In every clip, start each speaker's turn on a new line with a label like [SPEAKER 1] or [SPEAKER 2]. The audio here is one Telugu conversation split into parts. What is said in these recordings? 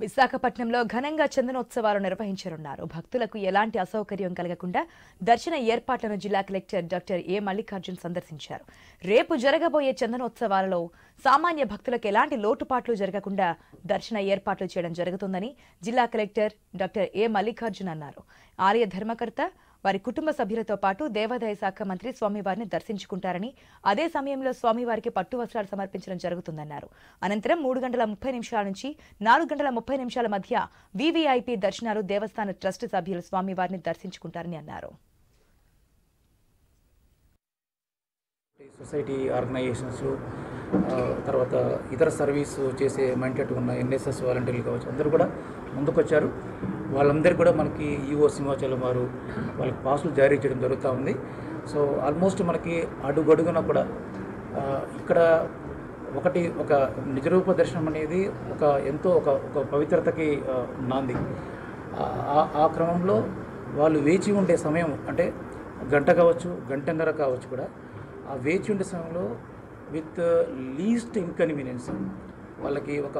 [SPEAKER 1] విశాఖపట్నంలో ఘనంగా చందనోత్సవాలు నిర్వహించనున్నారు భక్తులకు ఎలాంటి అసౌకర్యం కలగకుండా దర్శన ఏర్పాట్లను జిల్లా కలెక్టర్ డాక్టర్ ఏ మల్లికార్జున్ సందర్శించారు రేపు జరగబోయే చందనోత్సవాలలో సామాన్య భక్తులకు ఎలాంటి లోటుపాట్లు జరగకుండా దర్శన ఏర్పాట్లు చేయడం జరుగుతుందని జిల్లా కలెక్టర్ డాక్టర్ ఏ మల్లికార్జున్ అన్నారు ఆలయ ధర్మకర్త వారి కుటుంబ సభ్యులతో పాటు దేవాదాయ శాఖ మంత్రి స్వామివారిని దర్శించుకుంటారని అదే సమయంలో స్వామివారికి పట్టు వస్త్రాలు సమర్పించడం జరుగుతుందన్నారు అనంతరం మూడు గంటల ముప్పై నిమిషాల నుంచి నాలుగు గంటల ముప్పై నిమిషాల మధ్య వీవీఐపీ దర్శనాలు దేవస్థాన ట్రస్ట్ సభ్యులు స్వామివారిని దర్శించుకుంటారని అన్నారు
[SPEAKER 2] సొసైటీ ఆర్గనైజేషన్స్ ఆ, తర్వాత ఇతర సర్వీస్ చేసే మైండెడ్ ఉన్న ఎన్ఎస్ఎస్ వాలంటీర్లు కావచ్చు అందరూ కూడా ముందుకొచ్చారు వాళ్ళందరూ కూడా మనకి ఈఓ సింహాచలం వారు వాళ్ళకి పాసులు జారీ చేయడం జరుగుతూ ఉంది సో ఆల్మోస్ట్ మనకి అడుగడుగున కూడా ఆ, ఇక్కడ ఒకటి ఒక నిజరూప దర్శనం అనేది ఒక ఎంతో ఒక ఒక పవిత్రతకి ఆ, నాంది ఆ- ఆ- ఆ క్రమంలో వాళ్ళు వేచి ఉండే సమయం అంటే గంట కావచ్చు గంటన్నర కావచ్చు కూడా ఆ వేచి ఉండే సమయంలో విత్ లీస్ట్ ఇన్కన్వీనియన్స్ వాళ్ళకి ఒక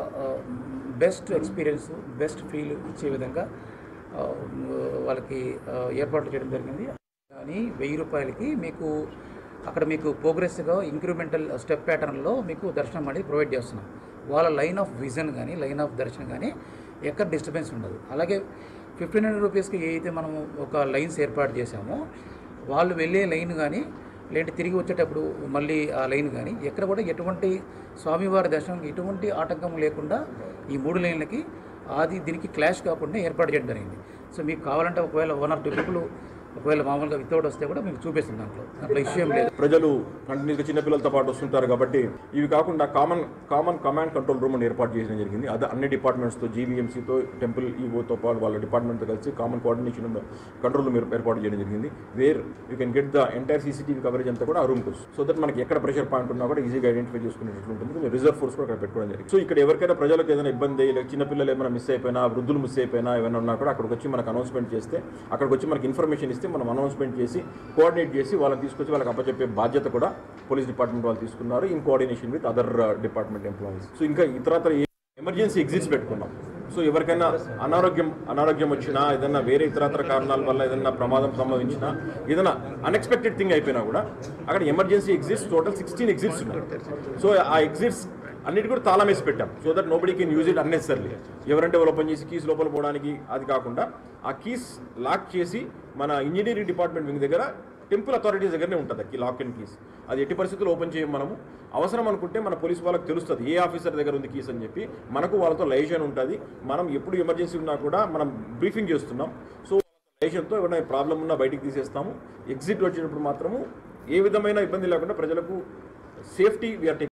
[SPEAKER 2] బెస్ట్ ఎక్స్పీరియన్స్ బెస్ట్ ఫీల్ ఇచ్చే విధంగా ఆ, వాళ్ళకి ఆ, ఏర్పాట్లు చేయడం జరిగింది కానీ వెయ్యి రూపాయలకి మీకు అక్కడ మీకు ప్రోగ్రెస్గా ఇంక్రిమెంటల్ స్టెప్ ప్యాటర్న్లో మీకు దర్శనం అనేది ప్రొవైడ్ చేస్తున్నాం వాళ్ళ లైన్ ఆఫ్ విజన్ కానీ లైన్ ఆఫ్ దర్శనం కానీ ఎక్కడ డిస్టర్బెన్స్ ఉండదు అలాగే ఫిఫ్టీన్ హండ్రెడ్ రూపీస్కి ఏదైతే మనము ఒక లైన్స్ ఏర్పాటు చేశామో వాళ్ళు వెళ్ళే లైన్ కానీ లేదంటే తిరిగి వచ్చేటప్పుడు మళ్ళీ ఆ లైన్ కానీ ఎక్కడ కూడా ఎటువంటి స్వామివారి దర్శనంకి ఎటువంటి ఆటంకం లేకుండా ఈ మూడు లైన్లకి అది దీనికి క్లాష్ కాకుండా ఏర్పాటు చేయడం జరిగింది సో మీకు కావాలంటే ఒకవేళ వన్ ఆర్ టూ పీపుల్ ఒకవేళ మామూలుగా వితౌట్ వస్తే కూడా మీకు చూపిస్తుంది దాంట్లో దాంట్లో ఇష్యూ ఏం లేదు
[SPEAKER 3] ప్రజలు కంటిన్యూస్గా చిన్నపిల్లలతో పాటు వస్తుంటారు కాబట్టి ఇవి కాకుండా common common command control room ఏర్పాటు చేయడం జరిగింది అది అన్ని డిపార్ట్మెంట్స్తో జీవీఎంసీతో టెంపుల్ ఈఓతో పాటు వాళ్ళ డిపార్ట్మెంట్తో కలిసి కామన్ కోఆర్డినేషన్ కంట్రోల్ రూమ్ ఏర్పాటు చేయడం జరిగింది where you can get the entire CCTV coverage అంతా కూడా ఆ రూమ్కి వస్తుంది సో దట్ మనకి ఎక్కడ ప్రెషర్ పాయింట్ ఉన్నా కూడా ఈజీగా ఐడెంటిఫై చేసుకునేటట్లు ఉంటుంది రిజర్వ్ ఫోర్స్ కూడా అక్కడ పెట్టుకోవడం జరిగింది సో ఇక్కడ ఎవరికైనా ప్రజలకు ఏదైనా ఇబ్బంది లేక చిన్నపిల్లలు ఏమైనా మిస్ అయిపోయినా వృద్ధులు మిస్ అయిపోయినా ఏమైనా ఉన్నా కూడా అక్కడికి వచ్చి మనకు అనౌన్స్మెంట్ చేస్తే అక్కడికి వచ్చి మనకి ఇన్ఫర్మేషన్ ఇస్తే మనం అనౌన్స్మెంట్ చేసి కోఆర్డినేట్ చేసి వాళ్ళని తీసుకొచ్చి వాళ్ళకి అప్పచెప్పే బాధ్యత కూడా పోలీస్ డిపార్ట్మెంట్ వాళ్ళు తీసుకున్నారు in coordination with other department employees so ఇంకా ఇతరత్ర ఎమర్జెన్సీ ఎగ్జిట్స్ పెట్టుకున్నాం సో ఎవరికైనా అనారోగ్యం అనారోగ్యం వచ్చినా ఏదైనా వేరే ఇతరత్ర కారణాల వల్ల ఏదైనా ప్రమాదం సంభవించినా ఏదైనా అన్ఎక్స్పెక్టెడ్ థింగ్ అయిపోయినా కూడా అక్కడ emergency exits total sixteen exits ఉన్నాయి సో ఆ ఎగ్జిట్స్ అన్నిటి కూడా తాళం వేసి పెట్టాం so that nobody can use it unnecessarily ఎవరంటే వాళ్ళు ఓపెన్ చేసి కీస్ లోపల పోవడానికి అది కాకుండా ఆ కీస్ లాక్ చేసి మన ఇంజనీరింగ్ డిపార్ట్మెంట్ వింగ్ దగ్గర టెంపుల్ అథారిటీస్ దగ్గరనే ఉంటుంది ఆ లాక్ అండ్ కీస్ అది ఎట్టి పరిస్థితుల్లో ఓపెన్ చేయం మనము అవసరం అనుకుంటే మన పోలీస్ వాళ్ళకి తెలుస్తుంది ఏ ఆఫీసర్ దగ్గర ఉంది కీస్ అని చెప్పి మనకు వాళ్ళతో లైజన్ ఉంటుంది మనం ఎప్పుడు ఎమర్జెన్సీ ఉన్నా కూడా మనం బ్రీఫింగ్ చేస్తున్నాం సో లైజన్తో ఏమైనా ప్రాబ్లం ఉన్నా బయటికి తీసేస్తాము ఎగ్జిట్ వచ్చేటప్పుడు మాత్రము ఏ విధమైన ఇబ్బంది లేకుండా ప్రజలకు సేఫ్టీ వీఆర్